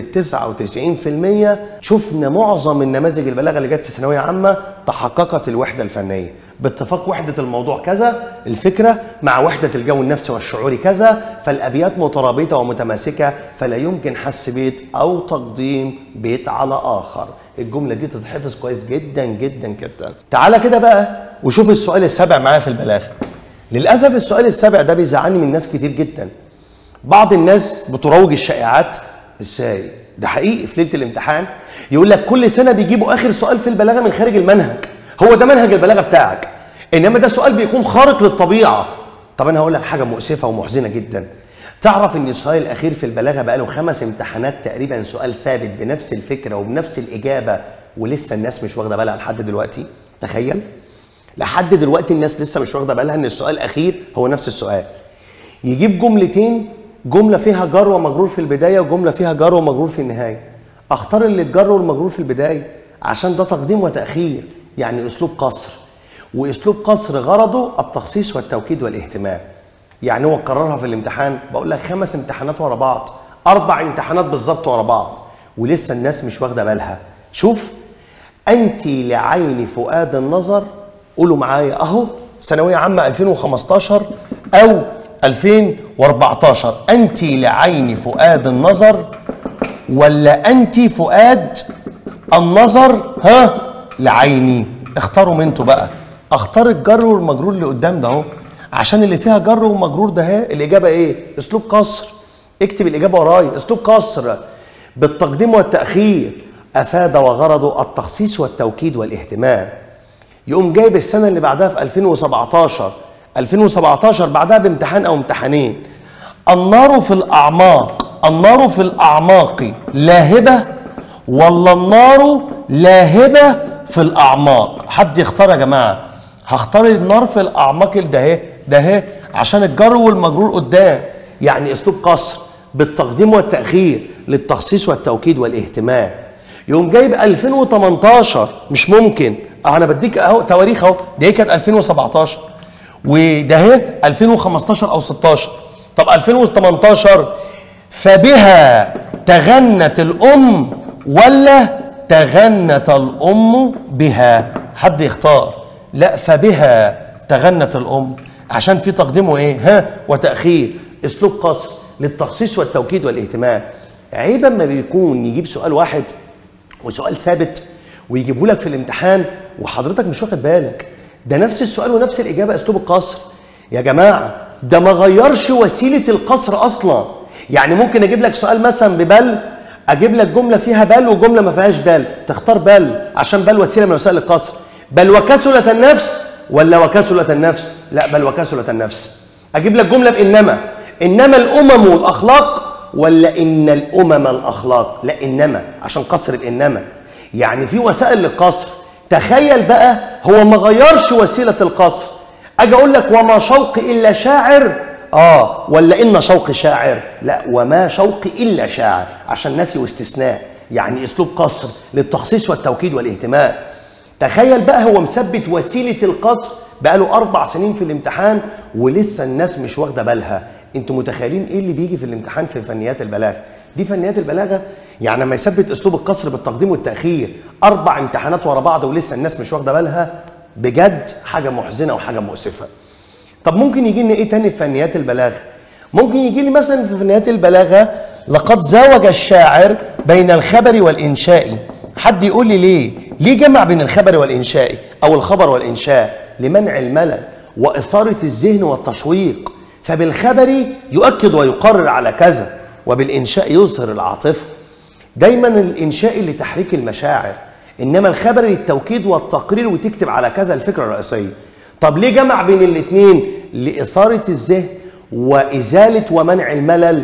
99% شفنا معظم النماذج البلاغه اللي جت في ثانويه عامه تحققت الوحده الفنيه باتفاق وحدة الموضوع كذا الفكرة مع وحدة الجو النفسي والشعوري كذا فالأبيات مترابطة ومتماسكة فلا يمكن حس بيت أو تقديم بيت على آخر الجملة دي تتحفظ كويس جدا جدا جدا تعالى كده بقى وشوف السؤال السابع معايا في البلاغة للأسف السؤال السابع ده بيزعلني من ناس كتير جدا بعض الناس بتروج الشائعات ازاي ده حقيقي في ليله الامتحان يقول لك كل سنه بيجيبوا اخر سؤال في البلاغه من خارج المنهج هو ده منهج البلاغه بتاعك انما ده سؤال بيكون خارق للطبيعه طب انا هقول لك حاجه مؤسفه ومحزنه جدا تعرف ان السؤال الاخير في البلاغه بقى له خمس امتحانات تقريبا سؤال ثابت بنفس الفكره وبنفس الاجابه ولسه الناس مش واخده بالها لحد دلوقتي تخيل لحد دلوقتي الناس لسه مش واخده بالها ان السؤال الاخير هو نفس السؤال يجيب جملتين جمله فيها جر ومجرور في البدايه وجمله فيها جر ومجرور في النهايه اختار اللي الجر والمجرور في البدايه عشان ده تقديم وتاخير يعني اسلوب قصر واسلوب قصر غرضه التخصيص والتوكيد والاهتمام يعني هو قررها في الامتحان بقول لك خمس امتحانات ورا بعض اربع امتحانات بالظبط ورا بعض ولسه الناس مش واخده بالها شوف انت لعين فؤاد النظر قولوا معايا اهو ثانويه عامه 2015 او 2014 انت لعين فؤاد النظر ولا انت فؤاد النظر ها لعيني اختاروا منتوا بقى اختار الجر والمجرور اللي قدام ده اهو عشان اللي فيها جر ومجرور ده اهي الاجابه ايه اسلوب قصر اكتب الاجابه ورايا اسلوب قصر بالتقديم والتاخير افاد وغرضه التخصيص والتوكيد والاهتمام يقوم جايب السنه اللي بعدها في 2017 2017 بعدها بامتحان او امتحانين النار في الاعماق النار في الاعماق لاهبه ولا النار لاهبه في الاعماق حد يختار يا جماعه هختار النار في الاعماق ده اهي ده اهي عشان الجر والمجرور قدام يعني اسلوب قصر بالتقديم والتاخير للتخصيص والتوكيد والاهتمام يقوم جايب 2018 مش ممكن انا بديك اهو تواريخ اهو دي كانت 2017 وده اهي 2015 او 16 طب 2018 فبها تغنت الام ولا تغنت الام بها حد يختار لا فبها تغنت الام عشان في تقديمه ايه ها وتاخير اسلوب قصر للتخصيص والتوكيد والاهتمام عيبا ما بيكون يجيب سؤال واحد وسؤال ثابت ويجيبه لك في الامتحان وحضرتك مش واخد بالك ده نفس السؤال ونفس الاجابه اسلوب القصر يا جماعه ده ما غيرش وسيله القصر اصلا يعني ممكن اجيب لك سؤال مثلا ببل اجيب لك جمله فيها بل وجمله ما فيهاش بل تختار بل عشان بل وسيله من وسائل القصر بل وكسلت النفس ولا وكسلت النفس لا بل وكسلت النفس اجيب لك جمله بانما انما الامم الاخلاق ولا ان الامم الاخلاق لا انما عشان قصر الانما يعني في وسائل للقصر تخيل بقى هو ما غيرش وسيله القصر اجي اقول لك وما شوقي الا شاعر اه ولا ان شوقي شاعر لا وما شوقي الا شاعر عشان نفي واستثناء يعني اسلوب قصر للتخصيص والتوكيد والاهتمام تخيل بقى هو مثبت وسيله القصر بقاله اربع سنين في الامتحان ولسه الناس مش واخده بالها انتوا متخيلين ايه اللي بيجي في الامتحان في فنيات البلاغه دي فنيات البلاغه يعني لما يثبت اسلوب القصر بالتقديم والتاخير اربع امتحانات ورا بعض ولسه الناس مش واخده بالها بجد حاجه محزنه وحاجه مؤسفه طب ممكن يجي لنا ايه تاني في فنيات البلاغه ممكن يجي لي مثلا في فنيات البلاغه لقد زاوج الشاعر بين الخبر والانشاء حد يقول لي ليه ليه جمع بين الخبر والانشاء او الخبر والانشاء لمنع الملل واثاره الذهن والتشويق فبالخبر يؤكد ويقرر على كذا وبالانشاء يظهر العاطفه دايما الانشاء لتحريك المشاعر انما الخبر للتوكيد والتقرير وتكتب على كذا الفكره الرئيسيه طب ليه جمع بين الاثنين لاثاره الذهن وازاله ومنع الملل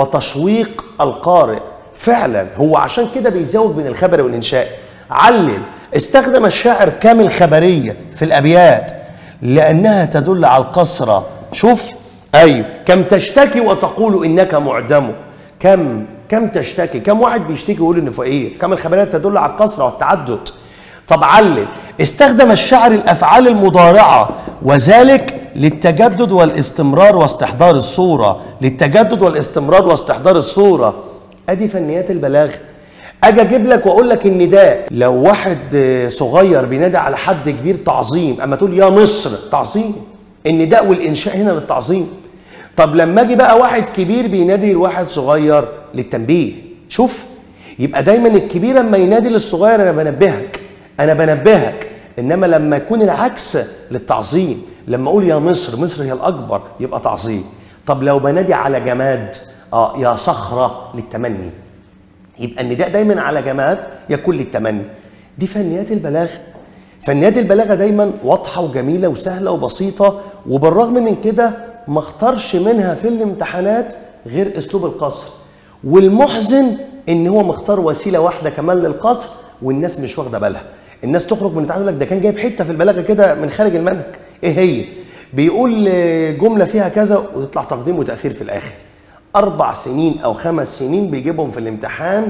وتشويق القارئ فعلا هو عشان كده بيزود بين الخبر والانشاء علل استخدم الشاعر كامل خبريه في الابيات لانها تدل على القصر شوف ايوه كم تشتكي وتقول انك معدم كم كم تشتكي كم واحد بيشتكي ويقول انه فقير كم الخبريات تدل على الكثره والتعدد طب علل استخدم الشاعر الافعال المضارعه وذلك للتجدد والاستمرار واستحضار الصوره للتجدد والاستمرار واستحضار الصوره ادي فنيات البلاغه اجي اجيب لك واقول لك النداء لو واحد آه، صغير بينادي على حد كبير تعظيم اما تقول يا مصر تعظيم النداء والانشاء هنا للتعظيم طب لما اجي بقى واحد كبير بينادي لواحد صغير للتنبيه شوف يبقى دايما الكبير لما ينادي للصغير انا بنبهك انا بنبهك انما لما يكون العكس للتعظيم لما اقول يا مصر مصر هي الاكبر يبقى تعظيم طب لو بنادي على جماد اه يا صخره للتمني يبقى النداء دايما على جماد يكون للتمني دي فنيات البلاغه فنيات البلاغه دايما واضحه وجميله وسهله وبسيطه وبالرغم من كده ما اختارش منها في الامتحانات غير اسلوب القصر والمحزن ان هو مختار وسيله واحده كمان للقصر والناس مش واخده بالها الناس تخرج من الامتحان يقول لك ده كان جايب حته في البلاغه كده من خارج المنهج ايه هي بيقول آه، جمله فيها كذا وتطلع تقديم وتاخير في الاخر اربع سنين او خمس سنين بيجيبهم في الامتحان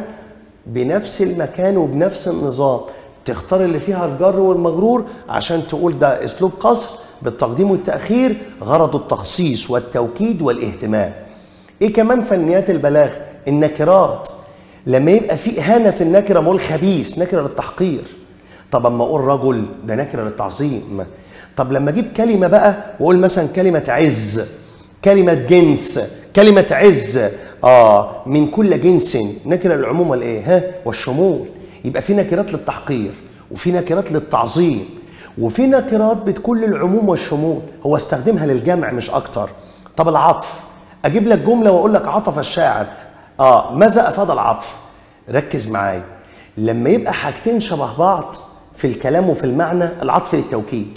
بنفس المكان وبنفس النظام تختار اللي فيها الجر والمجرور عشان تقول ده اسلوب قصر بالتقديم والتاخير غرضه التخصيص والتوكيد والاهتمام ايه كمان فنيات البلاغ النكرات لما يبقى في اهانه في النكره ما اقول خبيث نكره للتحقير طب اما اقول رجل ده نكره للتعظيم طب لما اجيب كلمه بقى واقول مثلا كلمه عز كلمه جنس كلمه عز اه من كل جنس نكره للعموم والايه ها والشمول يبقى في نكرات للتحقير وفي نكرات للتعظيم وفي نكرات بتكون للعموم والشمول هو استخدمها للجمع مش اكتر طب العطف اجيب لك جمله واقول لك عطف الشاعر اه ماذا افاد العطف ركز معايا لما يبقى حاجتين شبه بعض في الكلام وفي المعنى العطف للتوكيد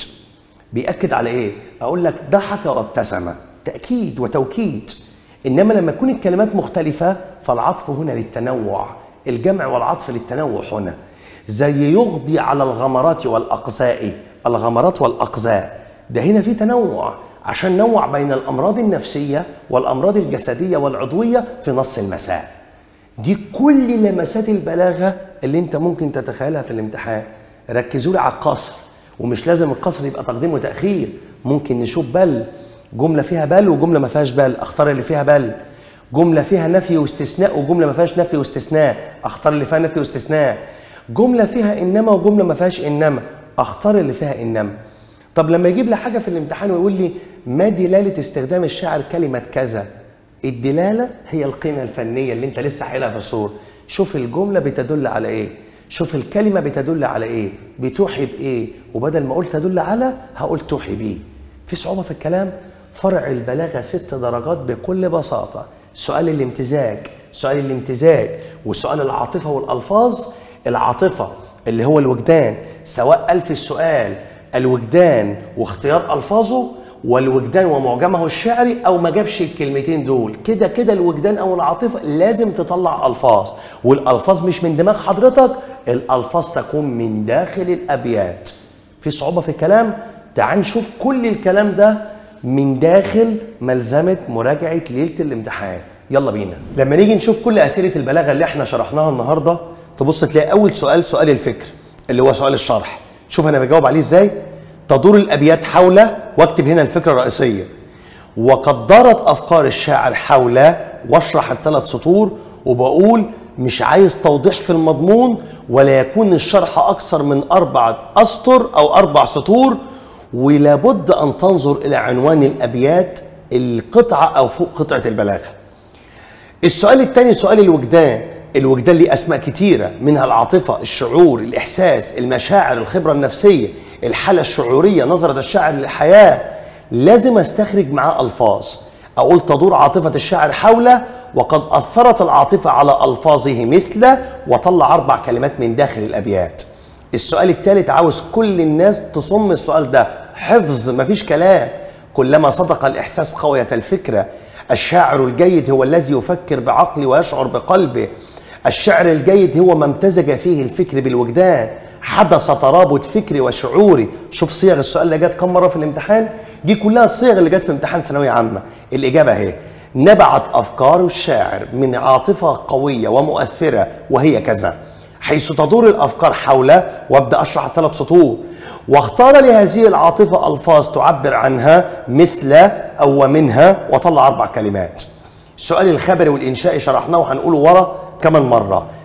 بيأكد على ايه اقول لك ضحك وابتسم تأكيد وتوكيد انما لما تكون الكلمات مختلفة فالعطف هنا للتنوع الجمع والعطف للتنوع هنا زي يغضي على الغمرات والأقزاء الغمرات والأقزاء ده هنا في تنوع عشان نوع بين الأمراض النفسية والأمراض الجسدية والعضوية في نص المساء دي كل لمسات البلاغة اللي انت ممكن تتخيلها في الامتحان ركزوا لي على القصر ومش لازم القصر يبقى تقديم وتأخير ممكن نشوف بل جملة فيها بل وجملة ما فيهاش بل اختار اللي فيها بل جملة فيها نفي واستثناء وجملة ما فيهاش نفي واستثناء اختار اللي فيها نفي واستثناء جملة فيها انما وجملة ما فيهاش انما اختار اللي فيها انما طب لما يجيب لي حاجة في الامتحان ويقول لي ما دلالة استخدام الشاعر كلمة كذا الدلالة هي القيمة الفنية اللي انت لسه حايلها في الصورة شوف الجملة بتدل على ايه شوف الكلمة بتدل على ايه بتوحي بايه وبدل ما قلت تدل على هقول توحي بيه في صعوبة في الكلام فرع البلاغة ست درجات بكل بساطة سؤال الامتزاج سؤال الامتزاج وسؤال العاطفة والألفاظ العاطفة اللي هو الوجدان سواء ألف السؤال الوجدان واختيار ألفاظه والوجدان ومعجمه الشعري او ما جابش الكلمتين دول كده كده الوجدان او العاطفه لازم تطلع الفاظ والالفاظ مش من دماغ حضرتك الالفاظ تكون من داخل الابيات في صعوبه في الكلام تعال نشوف كل الكلام ده من داخل ملزمه مراجعه ليله الامتحان يلا بينا لما نيجي نشوف كل اسئله البلاغه اللي احنا شرحناها النهارده تبص تلاقي اول سؤال سؤال الفكر اللي هو سؤال الشرح شوف انا بجاوب عليه ازاي تدور الابيات حول واكتب هنا الفكره الرئيسيه وقد دارت افكار الشاعر حول واشرح الثلاث سطور وبقول مش عايز توضيح في المضمون ولا يكون الشرح اكثر من اربع اسطر او اربع سطور ولابد ان تنظر الى عنوان الابيات القطعه او فوق قطعه البلاغه السؤال الثاني سؤال الوجدان الوجدان ليه اسماء كتيره منها العاطفه الشعور الاحساس المشاعر الخبره النفسيه الحاله الشعوريه نظره الشاعر للحياه لازم استخرج معاه الفاظ اقول تدور عاطفه الشاعر حول وقد اثرت العاطفه على الفاظه مثل وطلع اربع كلمات من داخل الابيات السؤال الثالث عاوز كل الناس تصم السؤال ده حفظ مفيش كلام كلما صدق الاحساس قويت الفكره الشاعر الجيد هو الذي يفكر بعقله ويشعر بقلبه الشعر الجيد هو ما امتزج فيه الفكر بالوجدان حدث ترابط فكري وشعوري شوف صيغ السؤال اللي جت كم مره في الامتحان دي كلها الصيغ اللي جت في امتحان ثانويه عامه الاجابه اهي نبعت افكار الشاعر من عاطفه قويه ومؤثره وهي كذا حيث تدور الافكار حوله وابدا اشرح الثلاث سطور واختار لهذه العاطفه الفاظ تعبر عنها مثل او ومنها وطلع اربع كلمات السؤال الخبري والانشائي شرحناه وهنقوله ورا كمان مره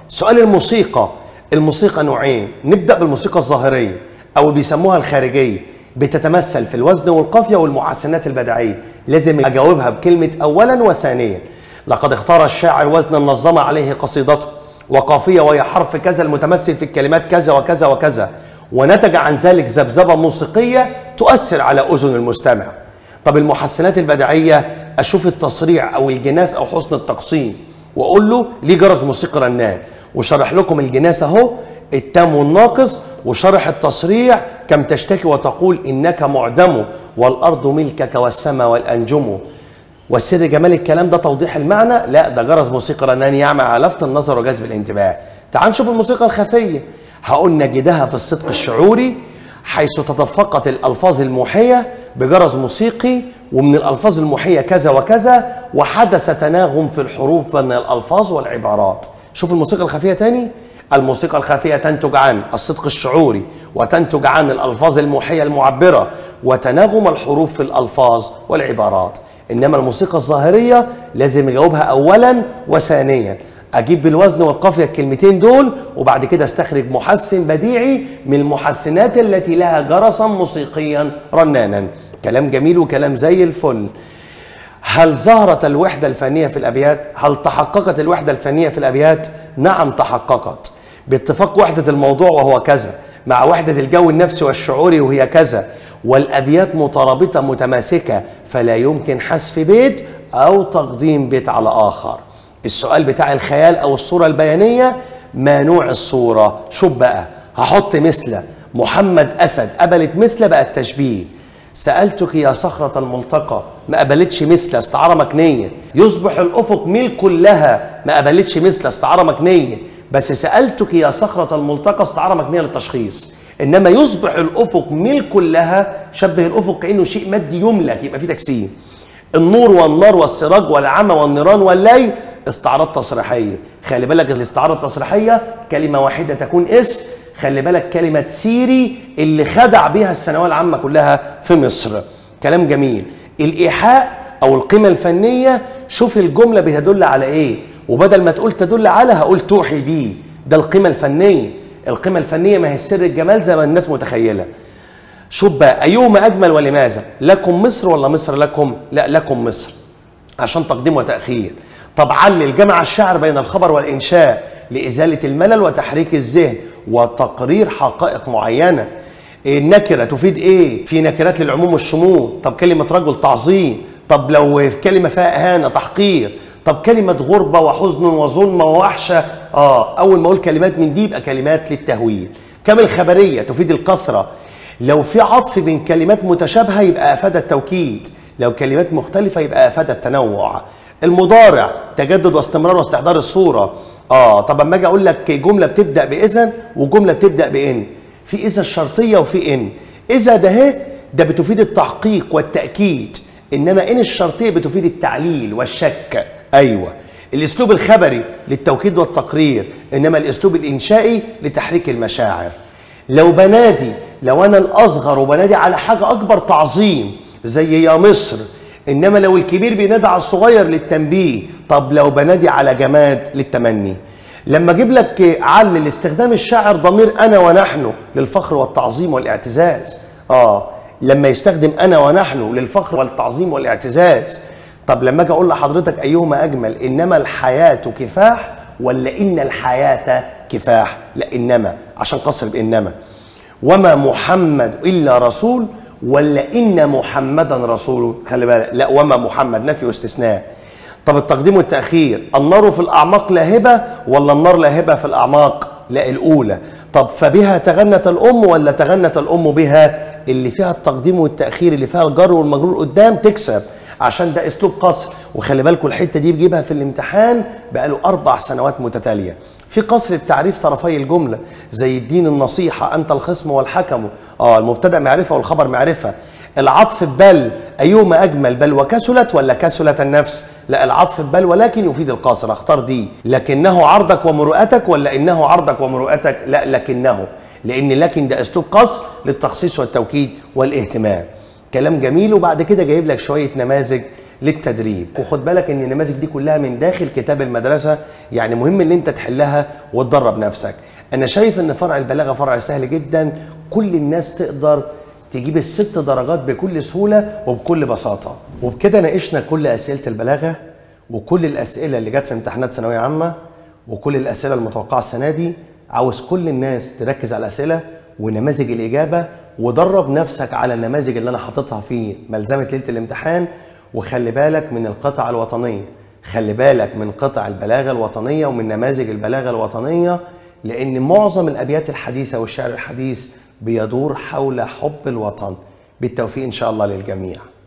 سؤال الموسيقى الموسيقى نوعين نبدا بالموسيقى الظاهريه او بيسموها الخارجيه بتتمثل في الوزن والقافيه والمحسنات البديعيه لازم اجاوبها بكلمه اولا وثانيا لقد اختار الشاعر وزنا نظم عليه قصيدته وقافيه وهي حرف كذا المتمثل في الكلمات كذا وكذا وكذا ونتج عن ذلك ذبذبه موسيقيه تؤثر على اذن المستمع طب المحسنات البديعيه اشوف التصريع او الجناس او حسن التقسيم واقول له ليه جرس موسيقى رنان وشرح لكم الجناس اهو التام والناقص وشرح التصريع كم تشتكي وتقول انك معدم والارض ملكك والسماء والانجم وسر جمال الكلام ده توضيح المعنى لا ده جرس موسيقى رنان يعمل على لفت النظر وجذب الانتباه تعال نشوف الموسيقى الخفيه هقول نجدها في الصدق الشعوري حيث تدفقت الالفاظ الموحيه بجرس موسيقي ومن الالفاظ الموحيه كذا وكذا وحدث تناغم في الحروف بين الالفاظ والعبارات شوف الموسيقى الخفيه تاني الموسيقى الخفيه تنتج عن الصدق الشعوري وتنتج عن الالفاظ الموحيه المعبره وتناغم الحروف في الالفاظ والعبارات انما الموسيقى الظاهريه لازم اجاوبها اولا وثانيا اجيب بالوزن والقافيه الكلمتين دول وبعد كده استخرج محسن بديعي من المحسنات التي لها جرسا موسيقيا رنانا كلام جميل وكلام زي الفل هل ظهرت الوحدة الفنية في الأبيات؟ هل تحققت الوحدة الفنية في الأبيات؟ نعم تحققت باتفاق وحدة الموضوع وهو كذا مع وحدة الجو النفسي والشعوري وهي كذا والأبيات مترابطة متماسكة فلا يمكن حذف بيت أو تقديم بيت على آخر السؤال بتاع الخيال أو الصورة البيانية ما نوع الصورة شوف بقى هحط مثل محمد أسد قبلت مثل بقى التشبيه سألتك يا صخرة الملتقى ما قبلتش مثل استعارة مكنية يصبح الأفق ميل كلها ما قبلتش مثل استعارة مكنية بس سألتك يا صخرة الملتقى استعارة مكنية للتشخيص إنما يصبح الأفق ميل كلها شبه الأفق كأنه شيء مادي يملك يبقى فيه تجسيم النور والنار والسراج والعمى والنيران والليل استعارات تصريحية خلي بالك الاستعارة التصريحية كلمة واحدة تكون اسم خلي بالك كلمة سيري اللي خدع بها الثانوية العامة كلها في مصر كلام جميل الإيحاء أو القيمة الفنية شوف الجملة بتدل على إيه وبدل ما تقول تدل على هقول توحي بيه ده القيمة الفنية القيمة الفنية ما هي سر الجمال زي ما الناس متخيلة شوف بقى أيهما أجمل ولماذا لكم مصر ولا مصر لكم لا لكم مصر عشان تقديم وتأخير طب علل جمع الشعر بين الخبر والإنشاء لإزالة الملل وتحريك الذهن وتقرير حقائق معينة النكرة تفيد إيه؟ في نكرات للعموم والشمول طب كلمة رجل تعظيم طب لو كلمة فيها إهانة تحقير طب كلمة غربة وحزن وظلمة ووحشة آه أول ما أقول كلمات من دي يبقى كلمات للتهويل كم الخبرية تفيد الكثرة لو في عطف بين كلمات متشابهة يبقى أفاد التوكيد لو كلمات مختلفة يبقى أفاد التنوع المضارع تجدد واستمرار واستحضار الصورة اه طب اما اجي اقول لك جمله بتبدا باذا وجمله بتبدا بان في اذا الشرطيه وفي ان اذا ده اهي ده بتفيد التحقيق والتاكيد انما ان الشرطيه بتفيد التعليل والشك ايوه الاسلوب الخبري للتوكيد والتقرير انما الاسلوب الانشائي لتحريك المشاعر لو بنادي لو انا الاصغر وبنادي على حاجه اكبر تعظيم زي يا مصر انما لو الكبير بينادي على الصغير للتنبيه طب لو بنادي على جماد للتمني لما اجيب لك علل استخدام الشاعر ضمير انا ونحن للفخر والتعظيم والاعتزاز اه لما يستخدم انا ونحن للفخر والتعظيم والاعتزاز طب لما اجي اقول لحضرتك ايهما اجمل انما الحياه كفاح ولا ان الحياه كفاح لا انما عشان قصر بانما وما محمد الا رسول ولا ان محمدا رسول خلي بالك لا وما محمد نفي واستثناء طب التقديم والتاخير النار في الاعماق لاهبه ولا النار لاهبه في الاعماق لا الاولى طب فبها تغنت الام ولا تغنت الام بها اللي فيها التقديم والتاخير اللي فيها الجر والمجرور قدام تكسب عشان ده اسلوب قصر وخلي بالكم الحته دي بجيبها في الامتحان بقاله اربع سنوات متتاليه في قصر التعريف طرفي الجملة زي الدين النصيحة أنت الخصم والحكم آه المبتدأ معرفة والخبر معرفة العطف ببل أيهما أجمل بل وكسلت ولا كسلت النفس لا العطف ببل ولكن يفيد القصر اختار دي لكنه عرضك ومروءتك ولا إنه عرضك ومروءتك لا لكنه لأن لكن ده أسلوب قصر للتخصيص والتوكيد والاهتمام كلام جميل وبعد كده جايب لك شوية نماذج للتدريب وخد بالك ان النماذج دي كلها من داخل كتاب المدرسه يعني مهم ان انت تحلها وتدرب نفسك انا شايف ان فرع البلاغه فرع سهل جدا كل الناس تقدر تجيب الست درجات بكل سهوله وبكل بساطه وبكده ناقشنا كل اسئله البلاغه وكل الاسئله اللي جت في امتحانات ثانويه عامه وكل الاسئله المتوقعه السنه دي عاوز كل الناس تركز على الاسئله ونماذج الاجابه ودرب نفسك على النماذج اللي انا حاططها في ملزمه ليله الامتحان وخلي بالك من القطع الوطنيه خلي بالك من قطع البلاغه الوطنيه ومن نماذج البلاغه الوطنيه لان معظم الابيات الحديثه والشعر الحديث بيدور حول حب الوطن بالتوفيق ان شاء الله للجميع